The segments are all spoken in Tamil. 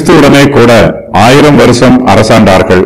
கிறிஸ்துவுடனே கூட ஆயிரம் வருஷம் அரசாண்டார்கள்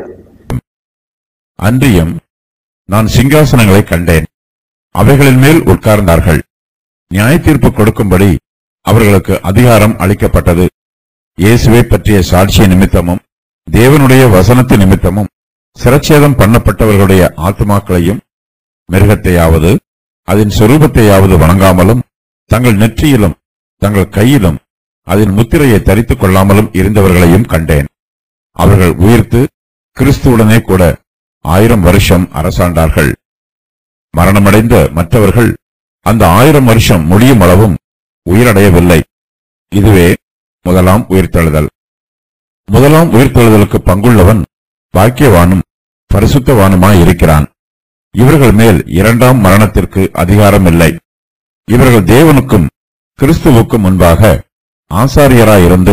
அன்றியும் நான் சிங்காசனங்களை கண்டேன் அவைகளின் மேல் உட்கார்ந்தார்கள் நியாய தீர்ப்பு கொடுக்கும்படி அவர்களுக்கு அதிகாரம் அளிக்கப்பட்டது இயேசுவை பற்றிய சாட்சிய நிமித்தமும் தேவனுடைய வசனத்து நிமித்தமும் சிரச்சேதம் பண்ணப்பட்டவர்களுடைய ஆத்துமாக்களையும் மிருகத்தையாவது அதன் சொரூபத்தையாவது வணங்காமலும் தங்கள் நெற்றியிலும் தங்கள் கையிலும் அதன் முத்திரையை தரித்துக் கொள்ளாமலும் இருந்தவர்களையும் கண்டேன் அவர்கள் உயிர்த்து கிறிஸ்துவுடனே கூட ஆயிரம் வருஷம் அரசாண்டார்கள் மரணமடைந்த மற்றவர்கள் அந்த ஆயிரம் வருஷம் முடியும் அளவும் உயிரடையவில்லை இதுவே முதலாம் உயிர்த்தெழுதல் முதலாம் உயிர்த்தெழுதலுக்கு பங்குள்ளவன் பாக்கியவானும் பரிசுத்தவானுமாயிருக்கிறான் இவர்கள் மேல் இரண்டாம் மரணத்திற்கு அதிகாரம் இல்லை இவர்கள் தேவனுக்கும் கிறிஸ்துவுக்கும் முன்பாக ஆசாரியராயிருந்து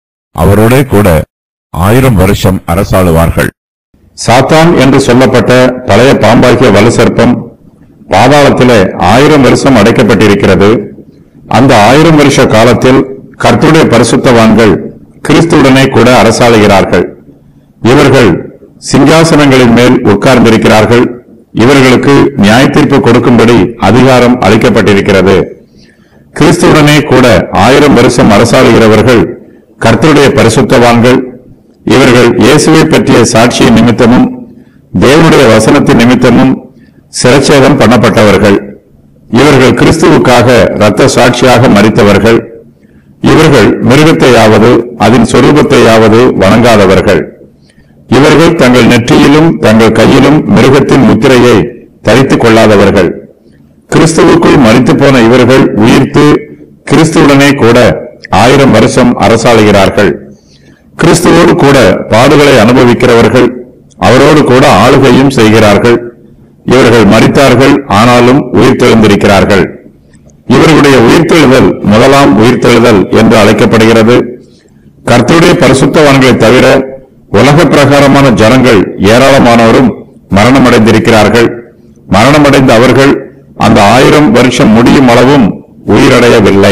அவரோடே கூட ஆயிரம் வருஷம் அரசாளுவார்கள் சாத்தான் என்று சொல்லப்பட்ட பழைய பாம்பாகிய வலுசர்ப்பம் பாதாளத்திலே ஆயிரம் வருஷம் அடைக்கப்பட்டிருக்கிறது அந்த ஆயிரம் வருஷ காலத்தில் கர்த்தருடைய பரிசுத்தவான்கள் கிறிஸ்துவுடனே கூட அரசாளுகிறார்கள் இவர்கள் சிங்காசனங்களின் மேல் உட்கார்ந்திருக்கிறார்கள் இவர்களுக்கு நியாயத்தீர்ப்பு கொடுக்கும்படி அதிகாரம் அளிக்கப்பட்டிருக்கிறது கிறிஸ்துவுடனே கூட ஆயிரம் வருஷம் அரசாளுகிறவர்கள் கர்த்தருடைய பரிசுத்தவான்கள் இவர்கள் இயேசுவை பற்றிய சாட்சியின் நிமித்தமும் தேவனுடைய வசனத்தின் நிமித்தமும் சிரச்சேதம் பண்ணப்பட்டவர்கள் இவர்கள் கிறிஸ்துவுக்காக இரத்த சாட்சியாக மறித்தவர்கள் இவர்கள் மிருகத்தையாவது அதன் சொரூபத்தையாவது வணங்காதவர்கள் இவர்கள் தங்கள் நெற்றியிலும் தங்கள் கையிலும் மிருகத்தின் முத்திரையை தரித்துக் கொள்ளாதவர்கள் கிறிஸ்துவுக்குள் மறித்து போன இவர்கள் உயிர்த்து கிறிஸ்துவுடனே கூட ஆயிரம் வருஷம் அரசாளுகிறார்கள் கிறிஸ்துவோடு கூட பாடுகளை அனுபவிக்கிறவர்கள் அவரோடு கூட ஆளுகையும் செய்கிறார்கள் இவர்கள் மறித்தார்கள் ஆனாலும் உயிர்த்தெழுந்திருக்கிறார்கள் இவர்களுடைய உயிர்த்தெழுதல் முதலாம் உயிர்த்தெழுதல் என்று அழைக்கப்படுகிறது கர்த்தருடைய பரிசுத்தவான்களை தவிர உலக பிரகாரமான ஜனங்கள் ஏராளமானோரும் மரணமடைந்திருக்கிறார்கள் மரணமடைந்த அவர்கள் அந்த ஆயிரம் வருஷம் முடியும் அளவும் உயிரடையவில்லை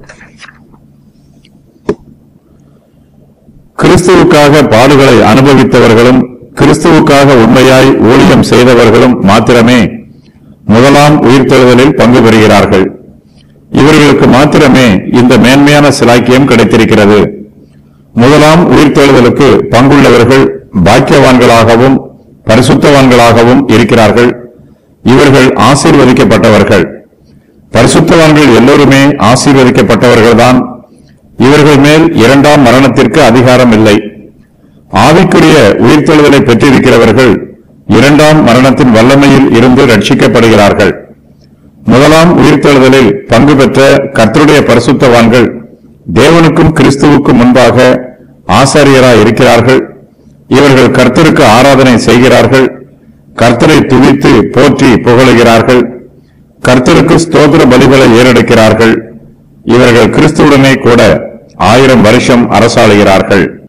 கிறிஸ்துவுக்காக பாடுகளை அனுபவித்தவர்களும் கிறிஸ்துவுக்காக உண்மையாய் ஊழியம் செய்தவர்களும் மாத்திரமே முதலாம் உயிர்த்தெழுதலில் பங்கு பெறுகிறார்கள் இவர்களுக்கு மாத்திரமே இந்த மேன்மையான சிலாக்கியம் கிடைத்திருக்கிறது முதலாம் உயிர்த்தெழுதலுக்கு பங்குள்ளவர்கள் பாக்கியவான்களாகவும் பரிசுத்தவான்களாகவும் இருக்கிறார்கள் இவர்கள் ஆசீர்வதிக்கப்பட்டவர்கள் பரிசுத்தவான்கள் எல்லோருமே ஆசீர்வதிக்கப்பட்டவர்கள்தான் இவர்கள் மேல் இரண்டாம் மரணத்திற்கு அதிகாரம் இல்லை ஆவிக்குரிய உயிர்த்தெழுதலை பெற்றிருக்கிறவர்கள் இரண்டாம் மரணத்தின் வல்லமையில் இருந்து ரட்சிக்கப்படுகிறார்கள் முதலாம் உயிர்த்தெழுதலில் பங்கு பெற்ற கர்த்தருடைய பரிசுத்தவான்கள் தேவனுக்கும் கிறிஸ்துவுக்கும் முன்பாக ஆசாரியராய் இருக்கிறார்கள் இவர்கள் கர்த்தருக்கு ஆராதனை செய்கிறார்கள் கர்த்தரை துதித்து போற்றி புகழுகிறார்கள் கர்த்தருக்கு ஸ்தோத்திர பலிகளை ஏறெடுக்கிறார்கள் இவர்கள் கிறிஸ்துவுடனே கூட ஆயிரம் வருஷம் அரசாளுகிறார்கள்